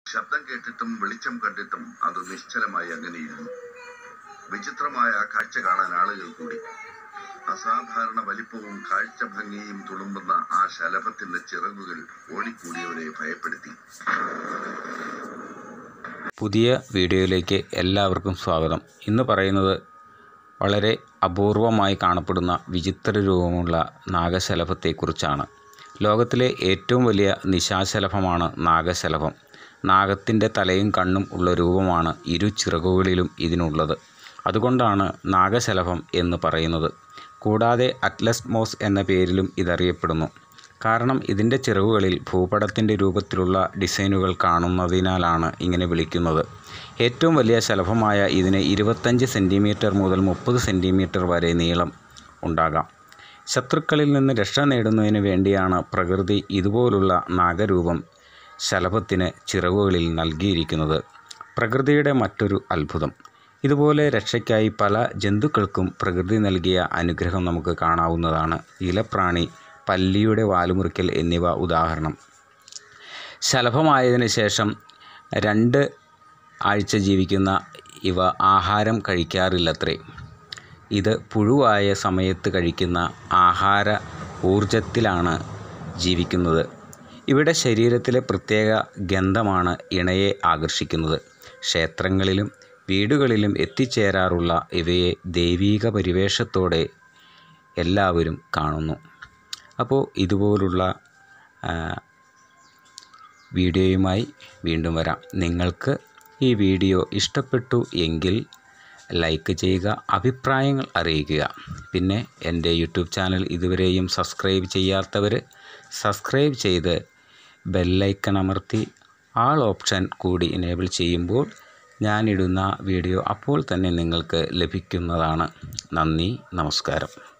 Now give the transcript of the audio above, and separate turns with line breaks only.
ശബ്ദം കേട്ടിട്ടും വെളിച്ചം കണ്ടിട്ടും അത് നിശ്ചലമായി അങ്ങനെയിരുന്നു വിചിത്രമായ ആ കാഴ്ച കാണാൻ ആളുകൾ കൂടി അസാധാരണ വലിപ്പവും കാഴ്ച ഭംഗിയും തുളുമ്പുന്ന ആ ശലഭത്തിന്റെ ചിറകുകൾ ഓടിക്കൂടിയവരെ ഭയപ്പെടുത്തി
പുതിയ വീഡിയോയിലേക്ക് എല്ലാവർക്കും സ്വാഗതം ഇന്ന് പറയുന്നത് വളരെ അപൂർവമായി കാണപ്പെടുന്ന വിചിത്ര രൂപമുള്ള നാഗശലഭത്തെക്കുറിച്ചാണ് ലോകത്തിലെ ഏറ്റവും വലിയ നിശാശലഭമാണ് നാഗശലഭം നാഗത്തിൻ്റെ തലയും കണ്ണും ഉള്ള രൂപമാണ് ഇരു ചിറകുകളിലും ഇതിനുള്ളത് അതുകൊണ്ടാണ് നാഗശലഭം എന്ന് പറയുന്നത് കൂടാതെ അറ്റ്ലസ് മോസ് എന്ന പേരിലും ഇതറിയപ്പെടുന്നു കാരണം ഇതിൻ്റെ ചിറകുകളിൽ ഭൂപടത്തിൻ്റെ രൂപത്തിലുള്ള ഡിസൈനുകൾ കാണുന്നതിനാലാണ് ഇങ്ങനെ വിളിക്കുന്നത് ഏറ്റവും വലിയ ശലഭമായ ഇതിന് ഇരുപത്തഞ്ച് സെൻറ്റിമീറ്റർ മുതൽ മുപ്പത് സെൻറ്റിമീറ്റർ വരെ നീളം ഉണ്ടാകാം ശത്രുക്കളിൽ നിന്ന് രക്ഷ നേടുന്നതിന് വേണ്ടിയാണ് പ്രകൃതി ഇതുപോലുള്ള നാഗരൂപം ശലഭത്തിന് ചിറകുകളിൽ നൽകിയിരിക്കുന്നത് പ്രകൃതിയുടെ മറ്റൊരു അത്ഭുതം ഇതുപോലെ രക്ഷയ്ക്കായി പല ജന്തുക്കൾക്കും പ്രകൃതി നൽകിയ അനുഗ്രഹം നമുക്ക് കാണാവുന്നതാണ് ഇലപ്രാണി പല്ലിയുടെ വാലുമുറിക്കൽ എന്നിവ ഉദാഹരണം ശലഭമായതിനു ശേഷം രണ്ട് ആഴ്ച ജീവിക്കുന്ന ഇവ ആഹാരം കഴിക്കാറില്ലത്രേ ഇത് പുഴുവായ സമയത്ത് കഴിക്കുന്ന ആഹാര ഊർജത്തിലാണ് ജീവിക്കുന്നത് ഇവിടെ ശരീരത്തിലെ പ്രത്യേക ഗന്ധമാണ് ഇണയെ ആകർഷിക്കുന്നത് ക്ഷേത്രങ്ങളിലും വീടുകളിലും എത്തിച്ചേരാറുള്ള ഇവയെ ദൈവീക പരിവേഷത്തോടെ എല്ലാവരും കാണുന്നു അപ്പോൾ ഇതുപോലുള്ള ആ, വീഡിയോയുമായി വീണ്ടും വരാം നിങ്ങൾക്ക് ഈ വീഡിയോ ഇഷ്ടപ്പെട്ടു എങ്കിൽ ലൈക്ക് ചെയ്യുക അഭിപ്രായങ്ങൾ അറിയിക്കുക പിന്നെ എൻ്റെ യൂട്യൂബ് ചാനൽ ഇതുവരെയും സബ്സ്ക്രൈബ് ചെയ്യാത്തവർ സബ്സ്ക്രൈബ് ചെയ്ത് ബെല്ലൈക്കൺ അമർത്തി ആൾ ഓപ്ഷൻ കൂടി എനേബിൾ ചെയ്യുമ്പോൾ ഞാനിടുന്ന വീഡിയോ അപ്പോൾ തന്നെ നിങ്ങൾക്ക് ലഭിക്കുന്നതാണ് നന്ദി നമസ്കാരം